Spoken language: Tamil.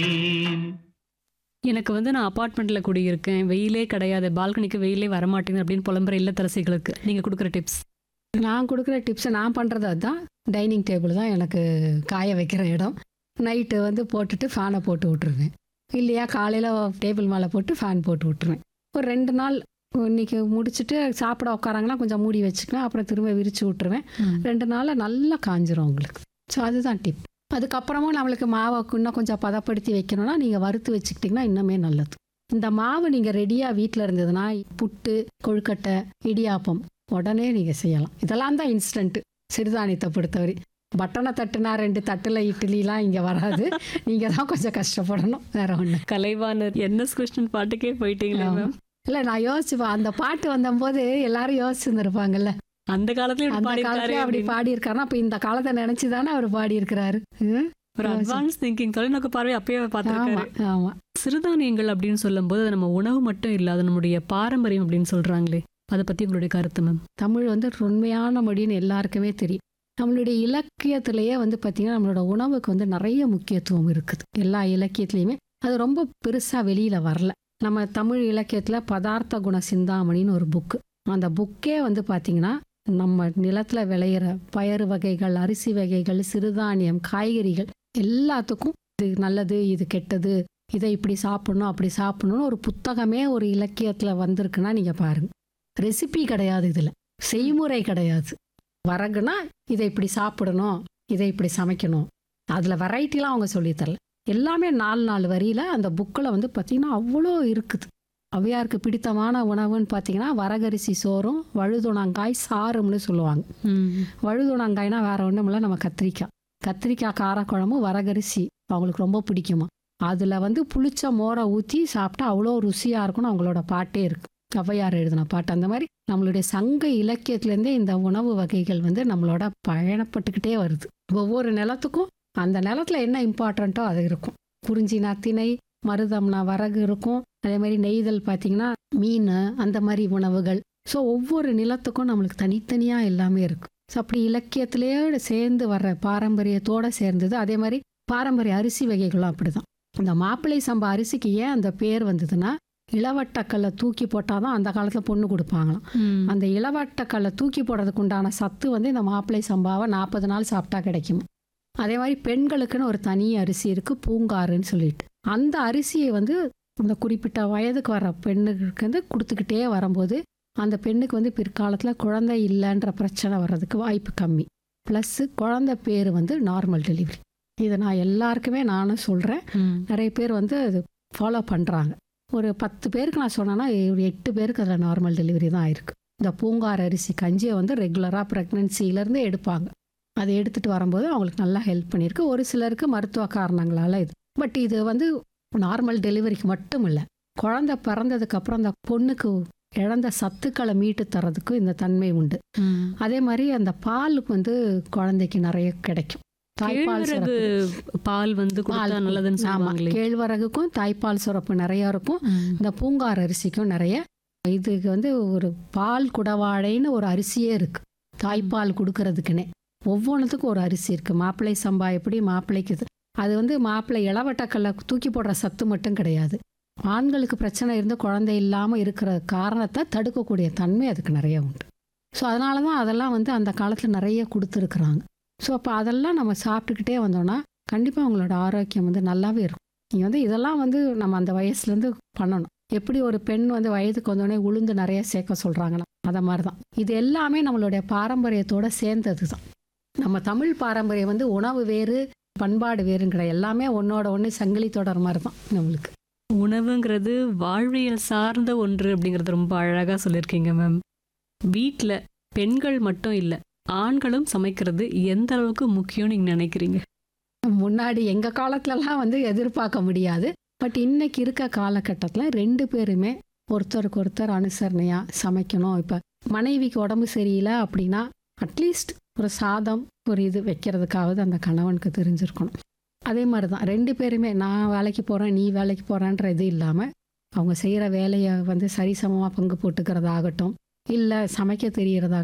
எனக்கு வந்து நான் அபார்ட்மெண்ட்ல குடியிருக்கேன் வெயிலே கிடையாது பால்கனிக்கு வெயிலே வரமாட்டேங்குது அப்படின்னு புலம்புற இல்லத்தரசிகளுக்கு நீங்க கொடுக்குற டிப்ஸ் நான் கொடுக்குற டிப்ஸை நான் பண்ணுறது அதுதான் டைனிங் டேபிள் தான் எனக்கு காய வைக்கிற இடம் நைட்டு வந்து போட்டுட்டு ஃபேனை போட்டு விட்ருவேன் இல்லையா காலையில் டேபிள் மேலே போட்டு ஃபேன் போட்டு விட்ருவேன் ஒரு ரெண்டு நாள் இன்னைக்கு முடிச்சுட்டு சாப்பிட உட்காராங்கன்னா கொஞ்சம் மூடி வச்சுக்குவேன் அப்புறம் திரும்ப விரித்து விட்ருவேன் ரெண்டு நாளில் நல்லா காஞ்சிரும் உங்களுக்கு ஸோ அதுதான் டிப் அதுக்கப்புறமும் நம்மளுக்கு மாவை இன்னும் கொஞ்சம் பதப்படுத்தி வைக்கணும்னா நீங்கள் வறுத்து வச்சுக்கிட்டிங்கன்னா இன்னுமே நல்லது இந்த மாவு நீங்கள் ரெடியாக வீட்டில் இருந்ததுன்னா புட்டு கொழுக்கட்டை இடியாப்பம் உடனே நீங்கள் செய்யலாம் இதெல்லாம் தான் இன்ஸ்டன்ட்டு சிறுதானியத்தை பொறுத்தவரை பட்டனை தட்டுனா ரெண்டு தட்டில் இட்லிலாம் இங்கே வராது நீங்கள் தான் கொஞ்சம் கஷ்டப்படணும் வேற ஒன்று கலைவாணர் என்எஸ் கிருஷ்ணன் பாட்டுக்கே போயிட்டீங்களே மேம் இல்லை நான் யோசிச்சுப்பேன் அந்த பாட்டு வந்தபோது எல்லாரும் யோசிச்சுருந்துருப்பாங்கல்ல அந்த காலத்துல இப்படி அந்த பாடியிருக்காரு காலத்துல அப்படி அப்படின்னு. பாடியிருக்காருன்னா அப்போ இந்த காலத்தை நினச்சி தானே அவர் பாடியிருக்கிறாரு ம்? ஒரு அட்வான்ஸ் திங்கிங் தொலைநோக்கு பார்வை அப்பயே ஆமா பார்த்துருக்காரு ஆமா சிறுதானியங்கள் அப்படின்னு சொல்லும்போது அது நம்ம உணவு மட்டும் இல்ல அது நம்முடைய பாரம்பரியம் அப்படின்னு சொல்றாங்களே அதை பத்தி உங்களுடைய கருத்து மேம் தமிழ் வந்து உண்மையான மொழின்னு எல்லாருக்குமே தெரியும் நம்மளுடைய இலக்கியத்திலேயே வந்து பார்த்திங்கன்னா நம்மளோட உணவுக்கு வந்து நிறைய முக்கியத்துவம் இருக்குது எல்லா இலக்கியத்துலேயுமே அது ரொம்ப பெருசாக வெளியில் வரல நம்ம தமிழ் இலக்கியத்தில் பதார்த்த குண சிந்தாமணின்னு ஒரு புக்கு அந்த புக்கே வந்து பார்த்திங்கன்னா நம்ம நிலத்தில் விளையிற பயறு வகைகள் அரிசி வகைகள் சிறுதானியம் காய்கறிகள் எல்லாத்துக்கும் இது நல்லது இது கெட்டது இதை இப்படி சாப்பிடணும் அப்படி சாப்பிடணும்னு ஒரு புத்தகமே ஒரு இலக்கியத்தில் வந்திருக்குன்னா நீங்கள் பாருங்கள் ரெசிபி கிடையாது இதில் செய்முறை கிடையாது வரகுனா இதை இப்படி சாப்பிடணும் இதை இப்படி சமைக்கணும் அதில் வெரைட்டிலாம் அவங்க சொல்லித் தரல எல்லாமே நாலு நாலு வரியில் அந்த புக்கில் வந்து பார்த்திங்கன்னா அவ்வளோ இருக்குது அவையாருக்கு பிடித்தமான உணவுன்னு பார்த்தீங்கன்னா வரகரிசி சோறும் வழுதுணங்காய் சாறும்னு சொல்லுவாங்க வழுதுணங்காய்னா வேற ஒன்றும் இல்லை நம்ம கத்திரிக்காய் கத்திரிக்காய் காரக்குழம்பு வரகரிசி அவங்களுக்கு ரொம்ப பிடிக்குமா அதில் வந்து புளிச்ச மோரை ஊற்றி சாப்பிட்டா அவ்வளோ ருசியாக இருக்கும்னு அவங்களோட பாட்டே இருக்கு ஔவையார் எழுதின பாட்டு அந்த மாதிரி நம்மளுடைய சங்க இலக்கியத்திலேருந்தே இந்த உணவு வகைகள் வந்து நம்மளோட பயணப்பட்டுக்கிட்டே வருது ஒவ்வொரு நிலத்துக்கும் அந்த நிலத்துல என்ன இம்பார்ட்டண்ட்டோ அது இருக்கும் குறிஞ்சினா திணை மருதம்னா வரகு இருக்கும் அதே மாதிரி நெய்தல் பார்த்தீங்கன்னா மீன் அந்த மாதிரி உணவுகள் ஸோ ஒவ்வொரு நிலத்துக்கும் நம்மளுக்கு தனித்தனியாக எல்லாமே இருக்கு ஸோ அப்படி இலக்கியத்திலேயே சேர்ந்து வர்ற பாரம்பரியத்தோட சேர்ந்தது அதே மாதிரி பாரம்பரிய அரிசி வகைகளும் அப்படிதான் இந்த மாப்பிள்ளை சம்பா அரிசிக்கு ஏன் அந்த பேர் வந்ததுன்னா இளவட்டக்கல்லை தூக்கி போட்டால் தான் அந்த காலத்தில் பொண்ணு கொடுப்பாங்களாம் அந்த இளவட்டக்கல்லை தூக்கி போடுறதுக்கு உண்டான சத்து வந்து இந்த மாப்பிள்ளை சம்பாவை நாற்பது நாள் சாப்பிட்டா கிடைக்கும் அதே மாதிரி பெண்களுக்குன்னு ஒரு தனி அரிசி இருக்குது பூங்காறுன்னு சொல்லிட்டு அந்த அரிசியை வந்து அந்த குறிப்பிட்ட வயதுக்கு வர பெண்ணுக்கு வந்து கொடுத்துக்கிட்டே வரும்போது அந்த பெண்ணுக்கு வந்து பிற்காலத்தில் குழந்தை இல்லைன்ற பிரச்சனை வர்றதுக்கு வாய்ப்பு கம்மி ப்ளஸ்ஸு குழந்தை பேர் வந்து நார்மல் டெலிவரி இதை நான் எல்லாருக்குமே நானும் சொல்கிறேன் நிறைய பேர் வந்து அது ஃபாலோ பண்ணுறாங்க ஒரு பத்து பேருக்கு நான் சொன்னேன்னா ஒரு எட்டு பேருக்கு அதில் நார்மல் டெலிவரி தான் ஆயிருக்கு இந்த பூங்கார் அரிசி கஞ்சியை வந்து ரெகுலராக ப்ரெக்னென்சிலேருந்து எடுப்பாங்க அதை எடுத்துகிட்டு வரும்போது அவங்களுக்கு நல்லா ஹெல்ப் பண்ணியிருக்கு ஒரு சிலருக்கு மருத்துவ காரணங்களால் இது பட் இது வந்து நார்மல் டெலிவரிக்கு மட்டும் இல்லை குழந்தை பிறந்ததுக்கு அப்புறம் அந்த பொண்ணுக்கு இழந்த சத்துக்களை மீட்டு தரதுக்கும் இந்த தன்மை உண்டு அதே மாதிரி அந்த பாலுக்கு வந்து குழந்தைக்கு நிறைய கிடைக்கும் தாய்ப்பால் கேழ்வரகு சுரப்பு பால் வந்து கொடுத்தா பால் நல்லதுன்னு ஆமா சொல்லுவாங்களே கேழ்வரகுக்கும் தாய்ப்பால் சுரப்பு நிறைய இருக்கும் இந்த பூங்கார் அரிசிக்கும் நிறைய இதுக்கு வந்து ஒரு பால் குடவாழைன்னு ஒரு அரிசியே இருக்கு தாய்ப்பால் கொடுக்கறதுக்குன்னே ஒவ்வொன்றுத்துக்கும் ஒரு அரிசி இருக்கு மாப்பிள்ளை சம்பா எப்படி மாப்பிள்ளைக்கு இது- அது வந்து மாப்பிள்ளை இளவட்டக்கல்ல தூக்கி போடுற சத்து மட்டும் கிடையாது ஆண்களுக்கு பிரச்சனை இருந்து குழந்தை இல்லாமல் இருக்கிற காரணத்தை தடுக்கக்கூடிய தன்மை அதுக்கு நிறைய உண்டு ஸோ அதனால தான் அதெல்லாம் வந்து அந்த காலத்தில் நிறைய கொடுத்துருக்குறாங்க ஸோ அப்போ அதெல்லாம் நம்ம சாப்பிட்டுக்கிட்டே வந்தோம்னா கண்டிப்பாக அவங்களோட ஆரோக்கியம் வந்து நல்லாவே இருக்கும் நீங்கள் வந்து இதெல்லாம் வந்து நம்ம அந்த வயசுலேருந்து பண்ணணும் எப்படி ஒரு பெண் வந்து வயதுக்கு வந்தோடனே உளுந்து நிறைய சேர்க்க சொல்கிறாங்களா அதை மாதிரி தான் இது எல்லாமே நம்மளுடைய பாரம்பரியத்தோட சேர்ந்தது தான் நம்ம தமிழ் பாரம்பரியம் வந்து உணவு வேறு பண்பாடு வேறுங்கிற எல்லாமே ஒன்றோட ஒன்று சங்கிலி தொடர் மாதிரி தான் நம்மளுக்கு உணவுங்கிறது வாழ்வியல் சார்ந்த ஒன்று அப்படிங்கறது ரொம்ப அழகா சொல்லியிருக்கீங்க மேம் வீட்ல பெண்கள் மட்டும் இல்ல ஆண்களும் சமைக்கிறது எந்த அளவுக்கு முக்கியம் நீங்க நினைக்கிறீங்க முன்னாடி எங்கள் காலத்துலலாம் வந்து எதிர்பார்க்க முடியாது பட் இன்னைக்கு இருக்க காலகட்டத்தில் ரெண்டு பேருமே ஒருத்தருக்கு ஒருத்தர் அனுசரணையாக சமைக்கணும் இப்போ மனைவிக்கு உடம்பு சரியில்லை அப்படின்னா அட்லீஸ்ட் ஒரு சாதம் ஒரு இது வைக்கிறதுக்காவது அந்த கணவனுக்கு தெரிஞ்சிருக்கணும் அதே மாதிரி தான் ரெண்டு பேருமே நான் வேலைக்கு போகிறேன் நீ வேலைக்கு போகிறேன்ற இது இல்லாமல் அவங்க செய்கிற வேலையை வந்து சரிசமமாக பங்கு போட்டுக்கிறதாகட்டும் இல்லை சமைக்க தெரியறதா